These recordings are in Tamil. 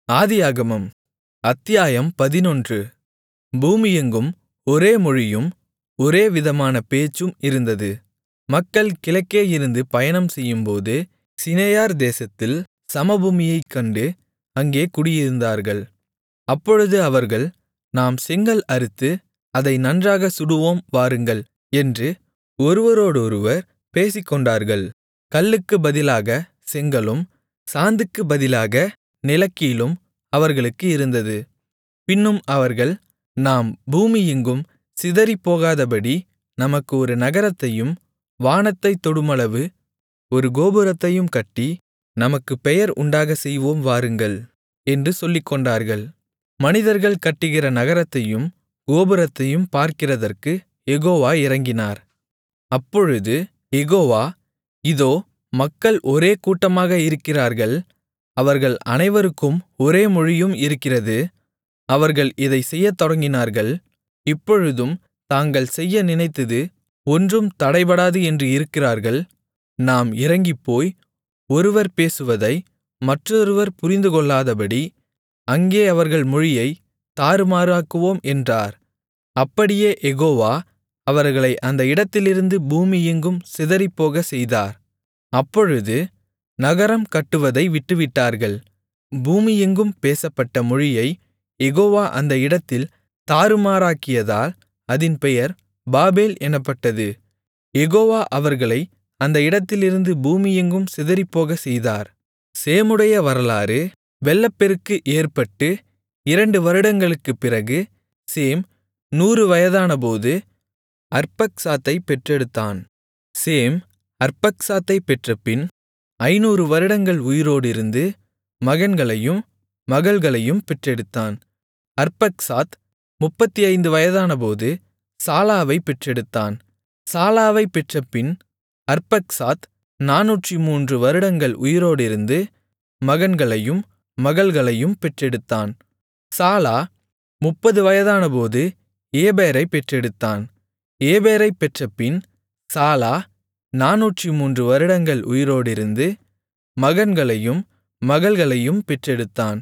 ஆதியாகமம் அத்தியாயம் பதினொன்று பூமியெங்கும் ஒரே மொழியும் ஒரே விதமான பேச்சும் இருந்தது மக்கள் கிழக்கேயிருந்து பயணம் செய்யும்போது சிநெயார் தேசத்தில் சமபூமியைக் கண்டு அங்கே குடியிருந்தார்கள் அப்பொழுது அவர்கள் நாம் செங்கல் அறுத்து அதை நன்றாகச் சுடுவோம் வாருங்கள் என்று ஒருவரோடொருவர் பேசிக்கொண்டார்கள் கல்லுக்குப் பதிலாகச் செங்கலும் சாந்துக்குப் பதிலாக நிலக்கீலும் அவர்களுக்கு இருந்தது பின்னும் அவர்கள் நாம் பூமியெங்கும் சிதறிப்போகாதபடி நமக்கு ஒரு நகரத்தையும் வானத்தைத் தொடுமளவு ஒரு கோபுரத்தையும் கட்டி நமக்குப் பெயர் உண்டாகச் செய்வோம் வாருங்கள் என்று சொல்லிக்கொண்டார்கள் மனிதர்கள் கட்டுகிற நகரத்தையும் கோபுரத்தையும் பார்க்கிறதற்குக் யெகோவா இறங்கினார் அப்பொழுது யெகோவா இதோ மக்கள் ஒரே கூட்டமாக இருக்கிறார்கள் அவர்கள் அனைவருக்கும் ஒரே மொழியும் இருக்கிறது அவர்கள் இதைச் செய்யத் தொடங்கினார்கள் இப்பொழுதும் தாங்கள் செய்ய நினைத்தது ஒன்றும் தடைபடாது என்று இருக்கிறார்கள் நாம் இறங்கிப்போய் ஒருவர் பேசுவதை மற்றொருவர் புரிந்துகொள்ளாதபடி அங்கே அவர்கள் மொழியைத் தாறுமாறாக்குவோம் என்றார் அப்படியே யெகோவா அவர்களை அந்த இடத்திலிருந்து பூமியெங்கும் சிதறிப்போகச் செய்தார் அப்பொழுது நகரம் கட்டுவதை விட்டுவிட்டார்கள் பூமியெங்கும் பேசப்பட்ட மொழியைக் யெகோவா அந்த இடத்தில் தாறுமாறாக்கியதால் அதின் பெயர் பாபேல் எனப்பட்டது யெகோவா அவர்களை அந்த இடத்திலிருந்து பூமியெங்கும் சிதறிப்போகச் செய்தார் சேமுடைய வரலாறு வெள்ளப்பெருக்கு ஏற்பட்டு இரண்டு வருடங்களுக்குப் பிறகு சேம் நூறு வயதானபோது அர்பக்சாத்தைப் பெற்றெடுத்தான் சேம் அர்பக்சாத்தைப் பெற்றபின் ஐந்நூறு வருடங்கள் உயிரோடிருந்து மகன்களையும் மகள்களையும் பெற்றெடுத்தான் அர்பக்சாத் முப்பத்தைந்து வயதானபோது சாலாவைப் பெற்றெடுத்தான் சாலாவைப் பெற்றபின் அர்பக்சாத் நானூற்று மூன்று வருடங்கள் உயிரோடிருந்து மகன்களையும் மகள்களையும் பெற்றெடுத்தான் சாலா முப்பது வயதானபோது ஏபேரைப் பெற்றெடுத்தான் ஏபேரைப் பெற்றபின் சாலா நானூற்று மூன்று வருடங்கள் உயிரோடிருந்து மகன்களையும் மகள்களையும் பெற்றெடுத்தான்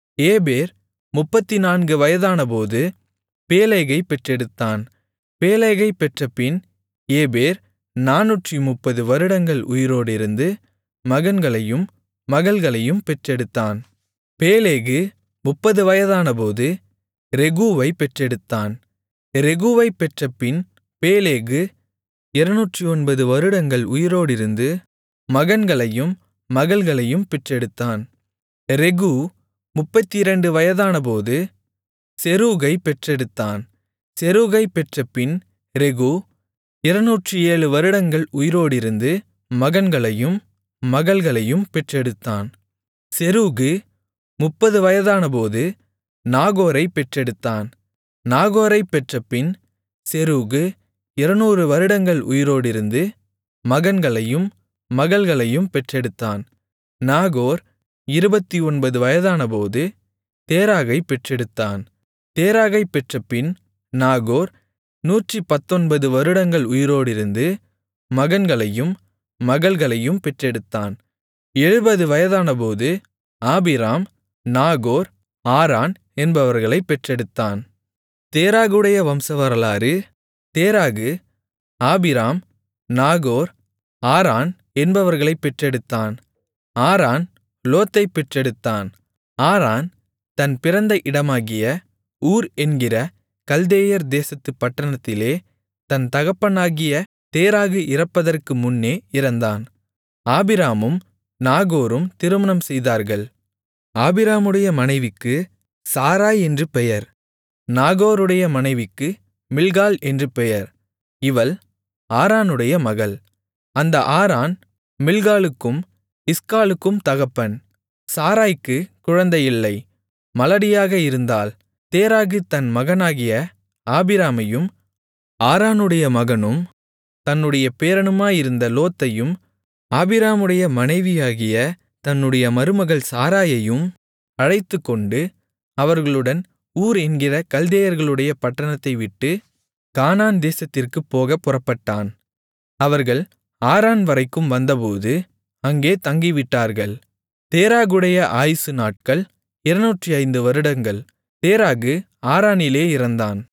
ஏபேர் முப்பத்துநான்கு வயதானபோது பேலேகைப் பெற்றெடுத்தான் பேலேகைப் பெற்றபின் ஏபேர் நானூற்று முப்பது வருடங்கள் உயிரோடிருந்து மகன்களையும் மகள்களையும் பெற்றெடுத்தான் பேலேகு முப்பது வயதானபோது ரெகூவைப் பெற்றெடுத்தான் ரெகூவைப் பெற்றபின் பேலேகு இருநூற்றொன்பது வருடங்கள் உயிரோடிருந்து மகன்களையும் மகள்களையும் பெற்றெடுத்தான் ரெகூ முப்பத்திரண்டு வயதானபோது செரூகைப் பெற்றெடுத்தான் செரூகைப் பெற்றபின் ரெகூ இருநூற்று ஏழு வருடங்கள் உயிரோடிருந்து மகன்களையும் மகள்களையும் பெற்றெடுத்தான் செரூகு முப்பது வயதானபோது நாகோரைப் பெற்றெடுத்தான் நாகோரைப் பெற்றபின் செரூகு இருநூறு வருடங்கள் உயிரோடிருந்து மகன்களையும் மகள்களையும் பெற்றெடுத்தான் நாகோர் இருபத்தி ஒன்பது வயதானபோது தேராகைப் பெற்றெடுத்தான் தேராகைப் பெற்றபின் நாகோர் நூற்றி பத்தொன்பது வருடங்கள் உயிரோடிருந்து மகன்களையும் மகள்களையும் பெற்றெடுத்தான் எழுபது வயதானபோது ஆபிராம் நாகோர் ஆரான் என்பவர்களைப் பெற்றெடுத்தான் தேராகுடைய வம்சவரலாறு தேராகு ஆபிராம் நாகோர் ஆரான் என்பவர்களைப் பெற்றெடுத்தான் ஆரான் லோத்தைப் பெற்றெடுத்தான் ஆரான் தன் பிறந்த இடமாகிய ஊர் என்கிற கல்தேயர் தேசத்துப் பட்டணத்திலே தன் தகப்பனாகிய தேராகு இறப்பதற்கு முன்னே இறந்தான் ஆபிராமும் நாகோரும் திருமணம் செய்தார்கள் ஆபிராமுடைய மனைவிக்கு சாராய் என்று பெயர் நாகோருடைய மனைவிக்கு மில்காள் என்று பெயர் இவள் ஆரானுடைய மகள் அந்த ஆரான் மில்காளுக்கும் இஸ்காளுக்கும் தகப்பன் சாராய்க்கு குழந்தையில்லை மலடியாக இருந்தாள் தேராகு தன் மகனாகிய ஆபிராமையும் ஆரானுடைய மகனும் தன்னுடைய பேரனுமாயிருந்த லோத்தையும் ஆபிராமுடைய மனைவியாகிய தன்னுடைய மருமகள் சாராயையும் அழைத்துக்கொண்டு அவர்களுடன் ஊர் என்கிற கல்தேயர்களுடைய பட்டணத்தை விட்டு கானான் தேசத்திற்குப் போகப் புறப்பட்டான் அவர்கள் ஆரான் வரைக்கும் வந்தபோது அங்கே தங்கிவிட்டார்கள் தேராகுடைய ஆயுசு நாட்கள் 205 வருடங்கள் தேராகு ஆரானிலே இறந்தான்